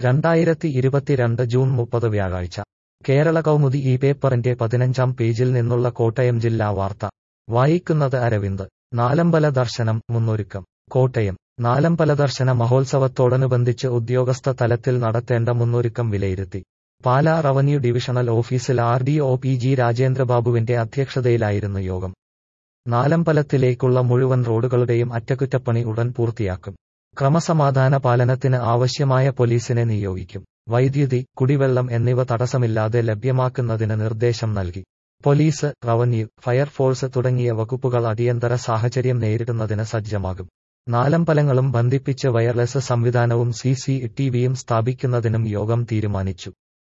രണ്ടായിരത്തി ഇരുപത്തിരണ്ട് ജൂൺ മുപ്പത് വ്യാഴാഴ്ച കേരള കൗമുദി ഈ പേപ്പറിന്റെ പതിനഞ്ചാം പേജിൽ നിന്നുള്ള കോട്ടയം ജില്ലാ വാർത്ത വായിക്കുന്നത് അരവിന്ദ് നാലമ്പല ദർശനം മുന്നൊരുക്കം കോട്ടയം നാലമ്പല ദർശന മഹോത്സവത്തോടനുബന്ധിച്ച് ഉദ്യോഗസ്ഥ തലത്തിൽ നടത്തേണ്ട മുന്നൊരുക്കം വിലയിരുത്തി പാലാ റവന്യൂ ഡിവിഷണൽ ഓഫീസിൽ R D O P G രാജേന്ദ്രബാബുവിന്റെ അധ്യക്ഷതയിലായിരുന്നു യോഗം നാലമ്പലത്തിലേക്കുള്ള മുഴുവൻ റോഡുകളുടെയും അറ്റകുറ്റപ്പണി ഉടൻ പൂർത്തിയാക്കും ക്രമസമാധാന പാലനത്തിന് ആവശ്യമായ പോലീസിനെ നിയോഗിക്കും വൈദ്യുതി കുടിവെള്ളം എന്നിവ തടസ്സമില്ലാതെ ലഭ്യമാക്കുന്നതിന് നിർദ്ദേശം നൽകി പോലീസ് റവന്യൂ ഫയർഫോഴ്സ് തുടങ്ങിയ വകുപ്പുകൾ അടിയന്തര സാഹചര്യം നേരിടുന്നതിന് സജ്ജമാകും നാലമ്പലങ്ങളും ബന്ധിപ്പിച്ച് വയർലെസ് സംവിധാനവും സി സി ടിവിയും സ്ഥാപിക്കുന്നതിനും യോഗം തീരുമാനിച്ചു